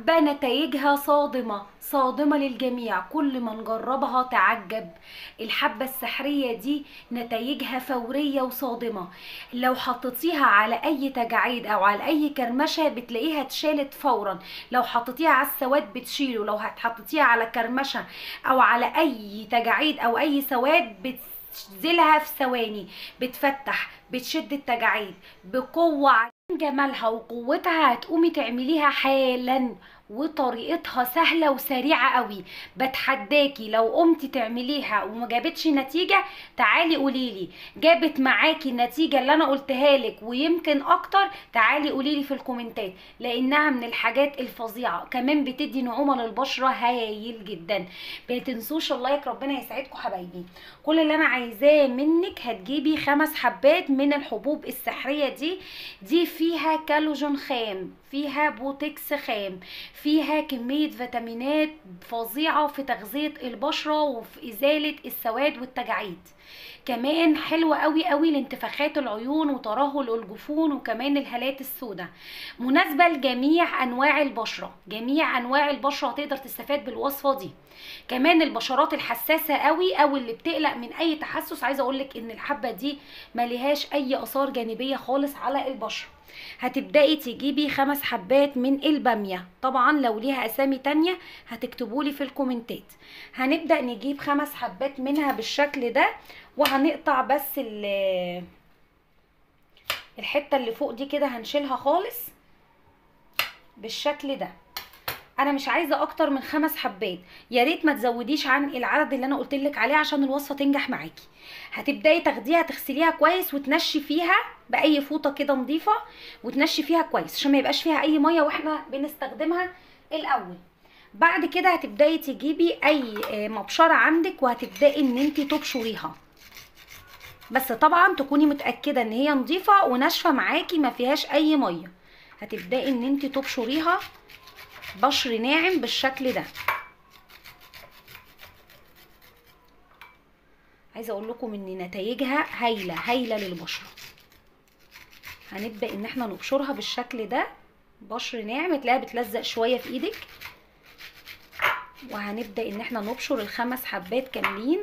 حبة نتائجها صادمة صادمة للجميع كل من جربها تعجب الحبة السحرية دي نتائجها فورية وصادمة لو حطيتيها على اي تجاعيد او على اي كرمشة بتلاقيها اتشالت فورا لو حطيتيها على السواد بتشيله لو هتحطيتيها على كرمشة او على اي تجاعيد او اي سواد بتزيلها في ثواني بتفتح بتشد التجاعيد بقوة جمالها وقوتها هتقومي تعمليها حالا وطريقتها سهلة وسريعة قوي بتحداكي لو قمتي تعمليها وما جابتش نتيجة تعالي قوليلي جابت معاكي النتيجة اللي انا قلتها لك ويمكن اكتر تعالي قوليلي في الكومنتات لانها من الحاجات الفظيعة كمان بتدي نعومة للبشرة هايل جدا ما تنسوش اللايك ربنا يسعدكم حبايبي كل اللي انا عايزاه منك هتجيبي خمس حبات من الحبوب السحرية دي دي فيها كالوجين خام فيها بوتكس خام فيها كمية فيتامينات فظيعة في تغذية البشرة وفي إزالة السواد والتجاعيد كمان حلوة قوي قوي لانتفاخات العيون وترهل الجفون وكمان الهالات السوداء مناسبة لجميع أنواع البشرة جميع أنواع البشرة هتقدر تستفاد بالوصفة دي كمان البشرات الحساسة قوي أو اللي بتقلق من أي تحسس عايزة أقولك إن الحبة دي مليهاش أي آثار جانبية خالص على البشرة هتبدأي تجيبي خمس حبات من البامية طبعا لو ليها اسامي تانية هتكتبولي في الكومنتات هنبدأ نجيب خمس حبات منها بالشكل ده وهنقطع بس الحتة اللي فوق دي كده هنشيلها خالص بالشكل ده انا مش عايزه اكتر من خمس حبات يا ريت ما تزوديش عن العدد اللي انا قلت لك عليه عشان الوصفه تنجح معاكي هتبداي تاخديها تغسليها كويس وتنشفيها باي فوطه كده نظيفه وتنشفيها كويس عشان ما يبقاش فيها اي ميه واحنا بنستخدمها الاول بعد كده هتبداي تجيبي اي مبشره عندك وهتبداي ان انت تبشريها بس طبعا تكوني متاكده ان هي نظيفه وناشفه معاكي ما فيهاش اي ميه هتبداي ان انت تبشريها بشر ناعم بالشكل ده عايزه اقول لكم ان نتائجها هايله هايله للبشره هنبدا ان احنا نبشرها بالشكل ده بشر ناعم تلاقيها بتلزق شويه في ايدك وهنبدا ان احنا نبشر الخمس حبات كاملين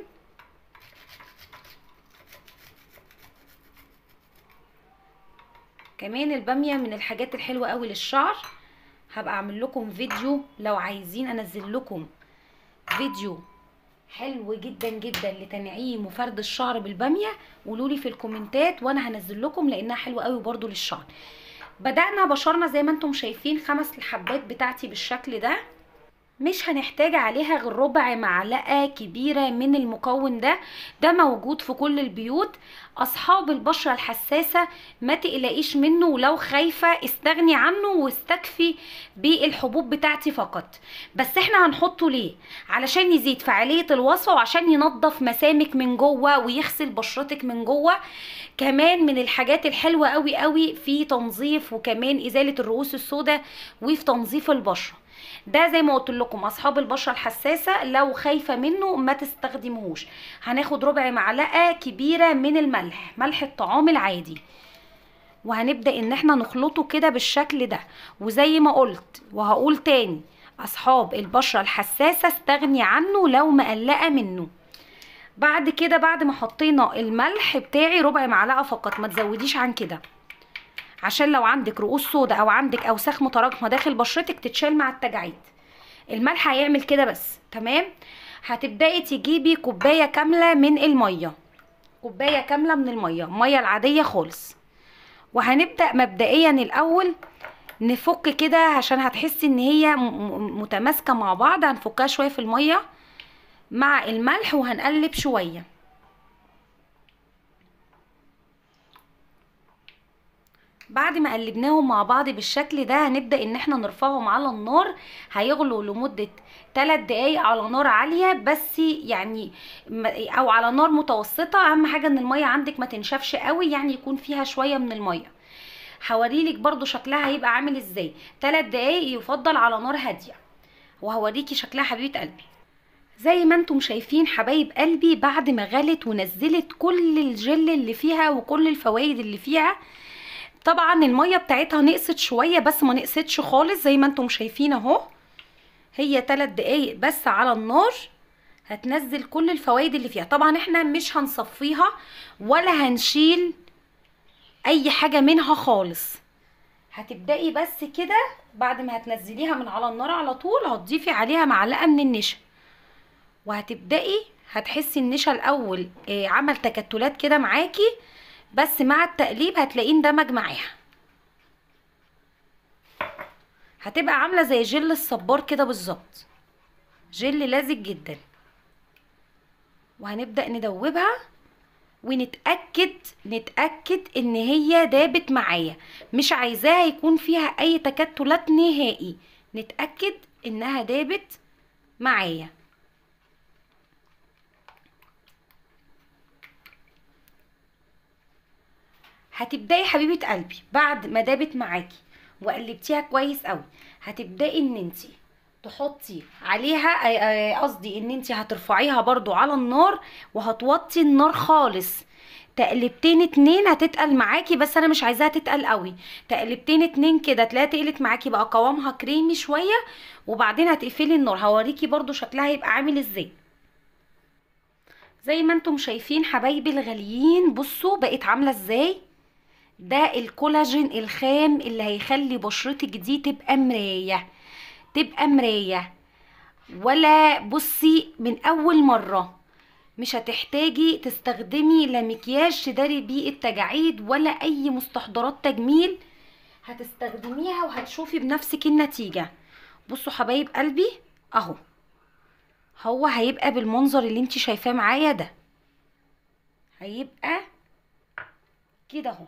كمان الباميه من الحاجات الحلوه قوي للشعر هبقى اعمل لكم فيديو لو عايزين انزل لكم فيديو حلو جدا جدا لتنعيم وفرد الشعر بالباميه قولوا لي في الكومنتات وانا هنزل لكم لانها حلوه قوي برضو للشعر بدأنا بشرنا زي ما انتم شايفين خمس الحبات بتاعتي بالشكل ده مش هنحتاج عليها غير ربع معلقة كبيرة من المكون ده ده موجود في كل البيوت اصحاب البشرة الحساسة ما تقلقيش منه ولو خايفة استغني عنه واستكفي بالحبوب بتاعتي فقط بس احنا هنحطه ليه علشان يزيد فعالية الوصفة وعشان ينظف مسامك من جوه ويغسل بشرتك من جوه كمان من الحاجات الحلوة قوي قوي في تنظيف وكمان ازالة الرؤوس السوداء وفي تنظيف البشرة ده زي ما قلت لكم اصحاب البشره الحساسه لو خايفه منه ما تستخدموهوش هناخد ربع معلقه كبيره من الملح ملح الطعام العادي وهنبدا ان احنا نخلطه كده بالشكل ده وزي ما قلت وهقول تاني اصحاب البشره الحساسه استغني عنه لو مقلقه منه بعد كده بعد ما حطينا الملح بتاعي ربع معلقه فقط ما تزوديش عن كده عشان لو عندك رؤوس سودا او عندك اوساخ متراكمه داخل بشرتك تتشال مع التجاعيد الملح هيعمل كده بس تمام هتبداي تجيبي كوبايه كامله من الميه كوبايه كامله من الميه الميه العاديه خالص وهنبدا مبدئيا الاول نفك كده عشان هتحسي ان هي متماسكه مع بعض هنفكها شويه في الميه مع الملح وهنقلب شويه بعد ما قلبناهم مع بعض بالشكل ده هنبدا ان احنا نرفعهم على النار هيغلوا لمده 3 دقايق على نار عاليه بس يعني او على نار متوسطه اهم حاجه ان الميه عندك ما تنشفش قوي يعني يكون فيها شويه من الميه هوريلك برضو شكلها هيبقى عامل ازاي 3 دقايق يفضل على نار هاديه وهوريكي شكلها حبيبه قلبي زي ما انتم شايفين حبايب قلبي بعد ما غلت ونزلت كل الجل اللي فيها وكل الفوائد اللي فيها طبعا الميه بتاعتها نقصت شويه بس ما نقصتش خالص زي ما انتم شايفين اهو هي 3 دقايق بس على النار هتنزل كل الفوائد اللي فيها طبعا احنا مش هنصفيها ولا هنشيل اي حاجه منها خالص هتبدأي بس كده بعد ما هتنزليها من على النار على طول هتضيفي عليها معلقة من النشا وهتبدأي هتحسي النشا الأول آه، عمل تكتلات كده معاكي بس مع التقليب هتلاقيه اندمج معاها هتبقى عاملة زي جل الصبار كده بالظبط جل لازج جدا وهنبدأ ندوبها ونتأكد نتأكد ان هي دابت معايا مش عايزاها يكون فيها اي تكتلات نهائي نتأكد انها دابت معايا هتبداي حبيبه قلبي بعد ما دابت معاكي وقلبتيها كويس قوي هتبداي ان انتي تحطي عليها آه، آه، قصدي ان انتي هترفعيها برضو على النار وهتوطي النار خالص تقلبتين اتنين هتتقل معاكي بس انا مش عايزاها تتقل قوي تقلبتين اتنين كده تلاقيها تقلت معاكي بقى قوامها كريمي شويه وبعدين هتقفلي النار هوريكي برضو شكلها هيبقى عامل ازاي زي ما انتم شايفين حبايبي الغاليين بصوا بقت عامله ازاي ده الكولاجين الخام اللي هيخلي بشرتك دي تبقى مرايه تبقى مرايه ولا بصي من اول مره مش هتحتاجي تستخدمي لا مكياج تداري بيه التجاعيد ولا اي مستحضرات تجميل هتستخدميها وهتشوفي بنفسك النتيجه بصوا حبايب قلبي اهو هو هيبقى بالمنظر اللي انت شايفاه معايا ده هيبقى كده اهو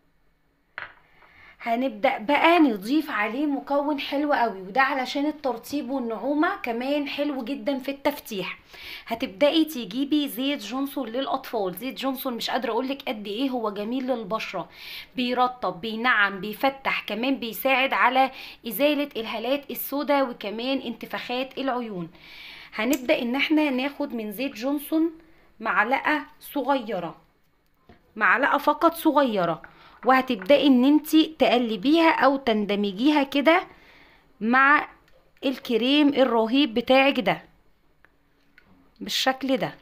هنبدأ بقى نضيف عليه مكون حلو قوي وده علشان الترطيب والنعومة كمان حلو جدا في التفتيح هتبدأي تجيبي زيت جونسون للأطفال زيت جونسون مش قادرة أقولك قد إيه هو جميل للبشرة بيرطب بينعم بيفتح كمان بيساعد على إزالة الهالات السوداء وكمان انتفاخات العيون هنبدأ إن احنا ناخد من زيت جونسون معلقة صغيرة معلقة فقط صغيرة وهتبدأي ان انتي تقلبيها او تندمجيها كده مع الكريم الرهيب بتاعك ده بالشكل ده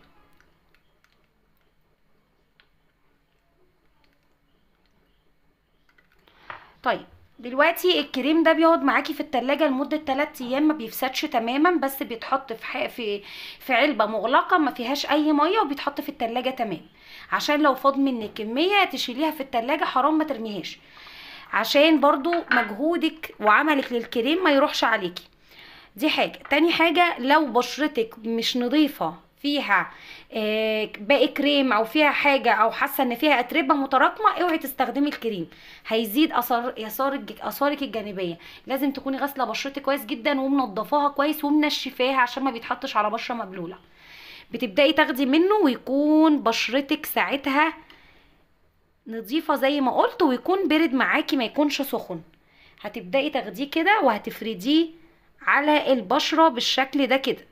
طيب دلوقتي الكريم ده بيقعد معاكي في التلاجة لمدة 3 ايام ما بيفسدش تماما بس بيتحط في ح- في في علبة مغلقة ما فيهاش اي مية وبيتحط في التلاجة تمام عشان لو فاض منك كمية تشيليها في التلاجة حرام ما ترميهاش عشان برضو مجهودك وعملك للكريم ما يروحش عليكي دي حاجة تاني حاجة لو بشرتك مش نظيفة فيها آه، باقي كريم او فيها حاجة او حاسة ان فيها اتربة متراكمة اوعي تستخدمي الكريم هيزيد اثار اثار الج- اثارك الجانبية لازم تكوني غاسلة بشرتك كويس جدا ومنضفاها كويس ومنشفاها عشان ما بيتحطش على بشرة مبلولة بتبدأي تاخدي منه ويكون بشرتك ساعتها نظيفة زي ما قلت ويكون برد معاكي ما يكونش سخن هتبدأي تاخديه كده وهتفرديه على البشرة بالشكل ده كده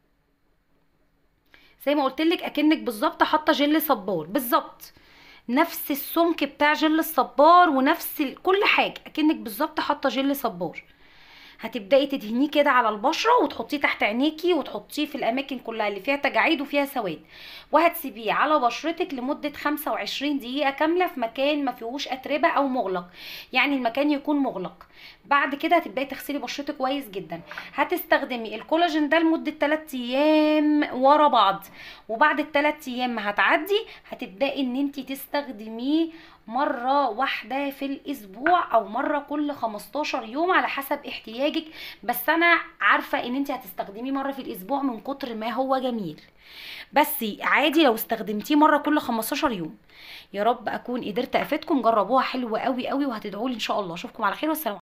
زي ما قلت لك اكنك بالظبط حاطه جل صبار بالظبط نفس السمك بتاع جل الصبار ونفس ال- كل حاجه اكنك بالظبط حاطه جل صبار هتبداي تدهنيه كده على البشره وتحطيه تحت عينيكي وتحطيه في الاماكن كلها اللي فيها تجاعيد وفيها سواد وهتسيبيه على بشرتك لمده 25 دقيقه كامله في مكان ما فيهوش اتربه او مغلق يعني المكان يكون مغلق بعد كده هتبداي تغسلي بشرتك كويس جدا هتستخدمي الكولاجين ده لمده 3 ايام ورا بعض وبعد الثلاث ايام ما هتعدي هتبداي ان انت تستخدميه مرة واحدة في الأسبوع أو مرة كل 15 يوم على حسب احتياجك بس أنا عارفة إن أنت هتستخدميه مرة في الأسبوع من كتر ما هو جميل بس عادي لو استخدمتيه مرة كل 15 يوم يا رب أكون قدرت أفيدكم جربوها حلوة قوي قوي وهتدعولي إن شاء الله أشوفكم على خير والسلام